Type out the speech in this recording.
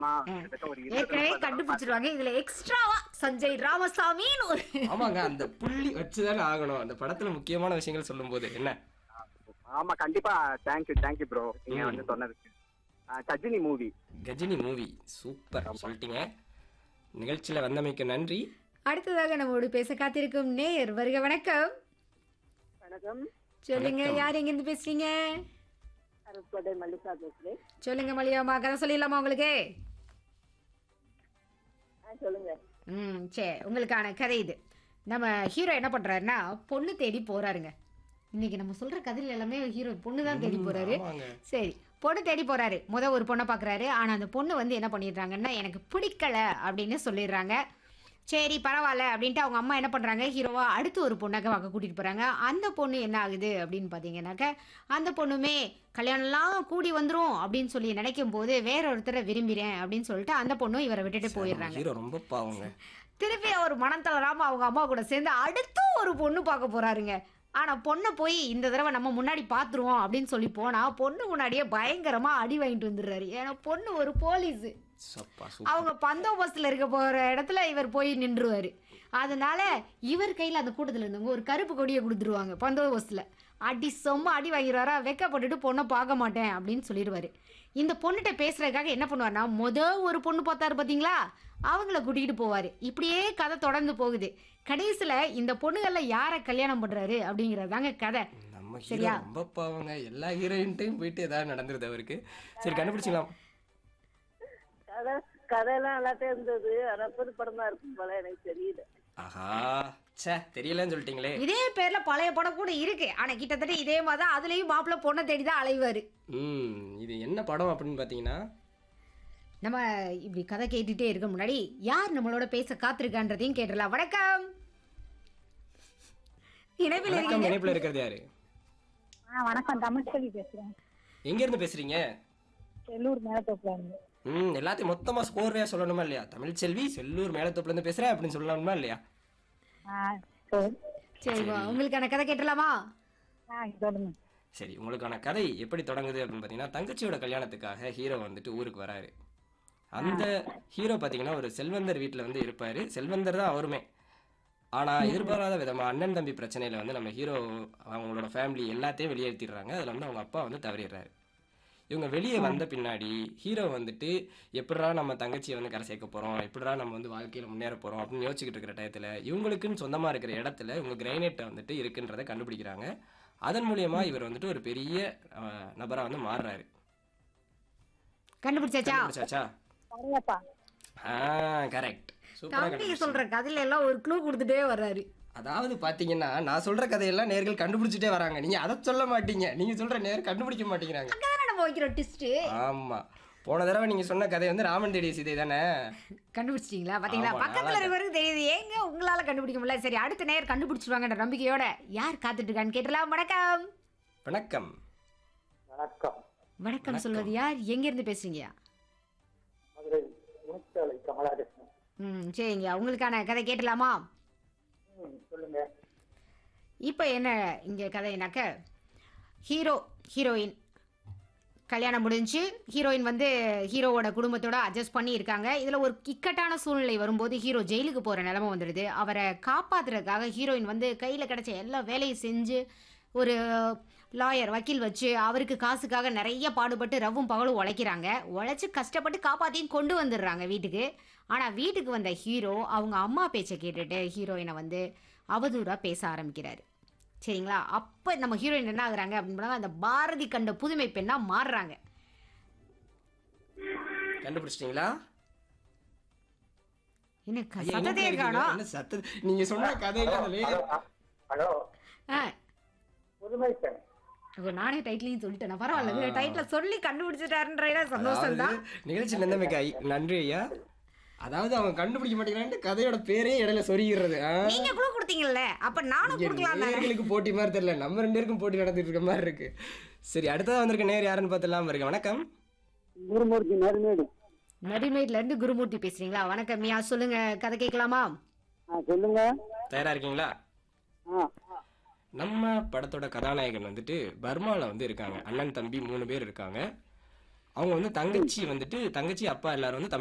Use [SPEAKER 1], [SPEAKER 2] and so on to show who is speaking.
[SPEAKER 1] கிட்டத்தட்ட ஒரு இருபது
[SPEAKER 2] ஏற்கனவே
[SPEAKER 1] முப்பது தடவை
[SPEAKER 2] கண்டுபிடிச்சிருவாங்க இதுல எக்ஸ்ட்ராவா சஞ்சய் ராமசாமின்னு ஒரு
[SPEAKER 3] ஆமாங்க அந்த புள்ளி வச்சுதானே ஆகணும் அந்த படத்துல முக்கியமான விஷயங்கள் சொல்லும்போது என்ன
[SPEAKER 1] பார்த்தேன். ஆமா கண்டிப்பா தேங்க்யூ தேங்க்யூ ப்ரோ நீங்க வந்து சொன்னதுக்கு ஆ, Ghajini movie
[SPEAKER 3] Ghajini movie super சொல்லிட்டீங்க நிகழ்ச்சியில வந்தமைக்கு நன்றி
[SPEAKER 2] அடுத்ததாக நம்மோடு பேச காத்திருக்கும் நேர் வருக வணக்கம்
[SPEAKER 4] வணக்கம்
[SPEAKER 2] சொல்லுங்க யார் எங்க இருந்து பேசுறீங்க
[SPEAKER 4] அருட்கோட்டை மல்லிகா பேசுறேன்
[SPEAKER 2] சொல்லுங்க மலியாமா கதை சொல்லிடலாமா உங்களுக்கு
[SPEAKER 4] ஆ சொல்லுங்க
[SPEAKER 2] ம் சரி உங்களுக்கான கதை இது நம்ம ஹீரோ என்ன பண்றாருன்னா பொண்ணு தேடி போறாருங்க இன்னைக்கு நம்ம சொல்ற கதையில எல்லாமே ஹீரோ பொண்ணு தான் தேடி போறாரு
[SPEAKER 3] ஆமாங்க
[SPEAKER 2] சரி பொண்ணு தேடி போறாரு முத ஒரு பொண்ணை பார்க்குறாரு ஆனால் அந்த பொண்ணு வந்து என்ன பண்ணிடுறாங்கன்னா எனக்கு பிடிக்கல அப்படின்னு சொல்லிடுறாங்க சரி பரவாயில்ல அப்படின்ட்டு அவங்க அம்மா என்ன பண்ணுறாங்க ஹீரோவா அடுத்து ஒரு பொண்ணாக்க பார்க்க கூட்டிகிட்டு போகிறாங்க அந்த பொண்ணு என்ன ஆகுது அப்படின்னு பார்த்தீங்கன்னாக்க அந்த பொண்ணுமே கல்யாணம்லாம் கூடி வந்துரும் அப்படின்னு சொல்லி நினைக்கும் போது வேற ஒருத்தரை விரும்புகிறேன் அப்படின்னு சொல்லிட்டு அந்த பொண்ணும் இவரை விட்டுட்டு போயிடுறாங்க
[SPEAKER 3] ஹீரோ ரொம்ப பாவங்க
[SPEAKER 2] திருப்பி அவர் மனம் தளராம அவங்க அம்மா கூட சேர்ந்து அடுத்து ஒரு பொண்ணு பார்க்க போறாருங்க ஆனா பொண்ணை போய் இந்த தடவை நம்ம முன்னாடி பாத்துருவோம் அப்படின்னு சொல்லி போனா பொண்ணு முன்னாடியே பயங்கரமா அடி வாங்கிட்டு வந்துடுறாரு ஏன்னா பொண்ணு ஒரு போலீஸ்
[SPEAKER 3] சப்பா சூப்பர்
[SPEAKER 2] அவங்க பந்தோபஸ்தில் இருக்க போற இடத்துல இவர் போய் நின்றுவாரு அதனால இவர் கையில அந்த கூட்டத்துல இருந்தவங்க ஒரு கருப்பு கொடியை கொடுத்துருவாங்க பந்தோபஸ்தில் அடி சொம்ம அடி வாங்கிடுவாரா வெக்கப்பட்டுட்டு பொண்ணை பார்க்க மாட்டேன் அப்படின்னு சொல்லிடுவாரு இந்த பொண்ணுகிட்ட பேசுறதுக்காக என்ன பண்ணுவார்னா முத ஒரு பொண்ணு பார்த்தாரு பாத்தீங்களா அவங்கள கூட்டிகிட்டு போவார் இப்படியே கதை தொடர்ந்து போகுது கடைசியில் இந்த பொண்ணுகளில் யாரை கல்யாணம் பண்ணுறாரு அப்படிங்கிறது தாங்க கதை
[SPEAKER 3] நம்ம ஹீரோ
[SPEAKER 2] சரியா?
[SPEAKER 3] ரொம்ப பாவங்க எல்லா ஹீரோயின்ட்டையும் போயிட்டு ஏதாவது நடந்துருது அவருக்கு சரி கண்டுபிடிச்சிக்கலாம்
[SPEAKER 4] கதை கதையெல்லாம் நல்லாத்தான் இருந்தது ஆனா புது படமா இருக்கும் போல எனக்கு தெரியல
[SPEAKER 3] ஆஹா ச்சே தெரியலன்னு சொல்லிட்டீங்களே
[SPEAKER 2] இதே பேர்ல பழைய படம் கூட இருக்கு ஆனா கிட்டத்தட்ட இதே மாதிரி தான் அதுலயும் மாப்பிள்ளை பொண்ணை தேடி தான் அலைவாரு
[SPEAKER 3] ம் இது என்ன படம் அப்படின்னு பார்த்தீங்கன்னா
[SPEAKER 2] நம்ம இப்படி கதை கேட்டுட்டே இருக்க முன்னாடி யார் நம்மளோட பேச காத்திருக்கான்றதையும் கேட்டுடலாம் வணக்கம் இணைப்பில்
[SPEAKER 3] வணக்கம்
[SPEAKER 2] இருக்கீங்க
[SPEAKER 3] இணைப்புல இருக்கிறது யாரு
[SPEAKER 5] ஆ வணக்கம் தமிழ்ச்செல்வி பேசுறேன்
[SPEAKER 3] எங்க இருந்து பேசுறீங்க
[SPEAKER 5] செல்லூர் மேலத்தோப்புல இருந்து
[SPEAKER 3] ம் எல்லாத்தையும் மொத்தமா ஸ்கோர்வையா சொல்லணுமா இல்லையா தமிழ்ச்செல்வி செல்லூர் மேலத்தோப்புல இருந்து பேசுறேன் அப்படின்னு சொல்லணுமா இல்லையா
[SPEAKER 5] ஆ சரி
[SPEAKER 2] சரி வா, உங்களுக்கான கதை கேட்டுடலாமா
[SPEAKER 5] ஆ சொல்லுங்க
[SPEAKER 3] சரி உங்களுக்கான கதை எப்படி தொடங்குது அப்படின்னு பார்த்தீங்கன்னா தங்கச்சியோட கல்யாணத்துக்காக ஹீரோ வந்துட்டு ஊருக்கு வராரு அந்த ஹீரோ பார்த்தீங்கன்னா ஒரு செல்வந்தர் வீட்டில் வந்து இருப்பாரு செல்வந்தர் தான் அவருமே ஆனால் எதிர்பாராத விதமா அண்ணன் தம்பி பிரச்சனையில வந்து நம்ம ஹீரோ அவங்களோட ஃபேமிலி எல்லாத்தையும் வெளியேற்றிடுறாங்க அதில் வந்து அவங்க அப்பா வந்து தவறிடுறாரு இவங்க வெளியே வந்த பின்னாடி ஹீரோ வந்துட்டு எப்படிடா நம்ம தங்கச்சியை வந்து கரை சேர்க்க போகிறோம் எப்படிடா நம்ம வந்து வாழ்க்கையில் முன்னேற போகிறோம் அப்படின்னு யோசிச்சுக்கிட்டு இருக்கிற டயத்தில் இவங்களுக்குன்னு சொந்தமாக இருக்கிற இடத்துல இவங்க கிரைனேட்டை வந்துட்டு இருக்குன்றதை கண்டுபிடிக்கிறாங்க அதன் மூலியமா இவர் வந்துட்டு ஒரு பெரிய அஹ், நபரா வந்து மாறுறாரு
[SPEAKER 2] கண்டுபிடிச்சாச்சா
[SPEAKER 3] கண்டுபிடிச்சாச்சா
[SPEAKER 5] பரவாப்பா
[SPEAKER 3] ஆ கரெக்ட் சூப்பரா
[SPEAKER 2] தம்பி
[SPEAKER 3] கண்டுபிடிச்சீங்க.
[SPEAKER 2] சொல்ற கதையில எல்லாம் ஒரு க்ளூ கொடுத்துட்டே வர்றாரு
[SPEAKER 3] அதாவது பாத்தீங்கன்னா நான் சொல்ற கதையெல்லாம் நேர்கள் கண்டுபிடிச்சிட்டே வராங்க நீங்க அதை சொல்ல மாட்டீங்க நீங்க சொல்ற நேர் கண்டுபிடிக்க மாட்டேங்கிறாங்க
[SPEAKER 2] அங்கதானே நம்ம வைக்கிறோம் டிஸ்ட்
[SPEAKER 3] ஆமா போன தடவை நீங்க சொன்ன கதை வந்து ராமன் தேடிய சீதை தானே
[SPEAKER 2] கண்டுபிடிச்சிட்டீங்களா பாத்தீங்களா
[SPEAKER 3] ஆமா,
[SPEAKER 2] பக்கத்துல
[SPEAKER 3] நல்லா
[SPEAKER 2] இருக்கவருக்கு தெரியுது ஏங்க உங்களால கண்டுபிடிக்க முடியல சரி அடுத்த நேர் கண்டுபிடிச்சிருவாங்கன்ற நம்பிக்கையோட யார் காத்துட்டு இருக்கான்னு கேட்டலாம் வணக்கம்
[SPEAKER 3] வணக்கம்
[SPEAKER 1] வணக்கம்
[SPEAKER 2] வணக்கம் சொல்வது யார் எங்க இருந்து பேசுறீங்க
[SPEAKER 1] மதுரை முனிச்சாலை கமலாகிருஷ்ணன்
[SPEAKER 2] ம் சரிங்க உங்களுக்கான கதை கேட்டலாமா
[SPEAKER 1] ம், சொல்லுங்க
[SPEAKER 2] இப்போ என்ன இங்கே கதைனாக்க ஹீரோ ஹீரோயின் கல்யாணம் முடிஞ்சு ஹீரோயின் வந்து ஹீரோவோட குடும்பத்தோட அட்ஜஸ்ட் பண்ணி இருக்காங்க இதில் ஒரு இக்கட்டான சூழ்நிலை வரும்போது ஹீரோ ஜெயிலுக்கு போகிற நிலமை வந்துடுது அவரை காப்பாத்துறதுக்காக ஹீரோயின் வந்து கையில் கிடைச்ச எல்லா வேலையும் செஞ்சு ஒரு லாயர் வக்கீல் வச்சு அவருக்கு காசுக்காக நிறைய பாடுபட்டு ரவும் பகலும் உழைக்கிறாங்க உழைச்சி கஷ்டப்பட்டு காப்பாற்றியும் கொண்டு வந்துடுறாங்க வீட்டுக்கு ஆனால் வீட்டுக்கு வந்த ஹீரோ அவங்க அம்மா பேச்சை கேட்டுட்டு ஹீரோயினை வந்து அவதூறாக பேச ஆரம்பிக்கிறாரு சரிங்களா அப்போ நம்ம ஹீரோயின் என்ன ஆகுறாங்க அப்படின்னு பார்த்தா அந்த பாரதி கண்ட புதுமை பெண்ணா மாறுறாங்க
[SPEAKER 3] கண்டுபிடிச்சிட்டீங்களா
[SPEAKER 2] என்ன க-
[SPEAKER 3] ஐயா,
[SPEAKER 2] சத்தத்தையே
[SPEAKER 3] இணைப்புல
[SPEAKER 2] காணோம்
[SPEAKER 3] இருக்கீங்க. என்ன சத்த நீங்க சொன்ன கதையில அந்த வேக-
[SPEAKER 1] ஹலோ
[SPEAKER 2] ஆ
[SPEAKER 1] புதுமை பெண்
[SPEAKER 2] அப்போ நானே டைட்டிலையும் சொல்லிட்டேன் பரவாயில்ல டைட்டில் சொல்லி கண்டுபிடிச்சிட்டாருன்ற சந்தோஷம் தான்
[SPEAKER 3] அதாவது நிகழ்ச்சி நந்தமைக்கு ஐ- நன்றி ஐயா அதாவது அவங்க கண்டுபிடிக்க மாட்டேங்கிறான்ட்டு கதையோட பேரே இடையில சொருகிறது ஆ?
[SPEAKER 2] நீங்க குழு கொடுத்தீங்கல்ல அப்ப நானும்
[SPEAKER 3] இங்க
[SPEAKER 2] கொடுக்கலாம் தானே
[SPEAKER 3] நேயர்களுக்கு போட்டி மாதிரி தெரியல நம்ம ரெண்டு பேருக்கும் போட்டி நடந்துட்டு இருக்க மாதிரி இருக்கு சரி அடுத்ததா வந்திருக்க நேர் யாருன்னு பார்த்துலாம் இருக்கு வணக்கம்
[SPEAKER 1] குருமூர்த்தி நறுமேடு
[SPEAKER 2] நரிமேட்ல இருந்து குருமூர்த்தி பேசுறீங்களா வணக்கம் மியா சொல்லுங்க கதை கேட்கலாமா
[SPEAKER 1] ஆ சொல்லுங்க
[SPEAKER 3] தயாரா இருக்கீங்களா
[SPEAKER 1] ஆ
[SPEAKER 3] நம்ம படத்தோட கதாநாயகன் வந்துட்டு பர்மால வந்து இருக்காங்க அண்ணன் தம்பி மூணு பேர் இருக்காங்க அவங்க வந்து தங்கச்சி வந்துட்டு தங்கச்சி அப்பா எல்லாரும் வந்து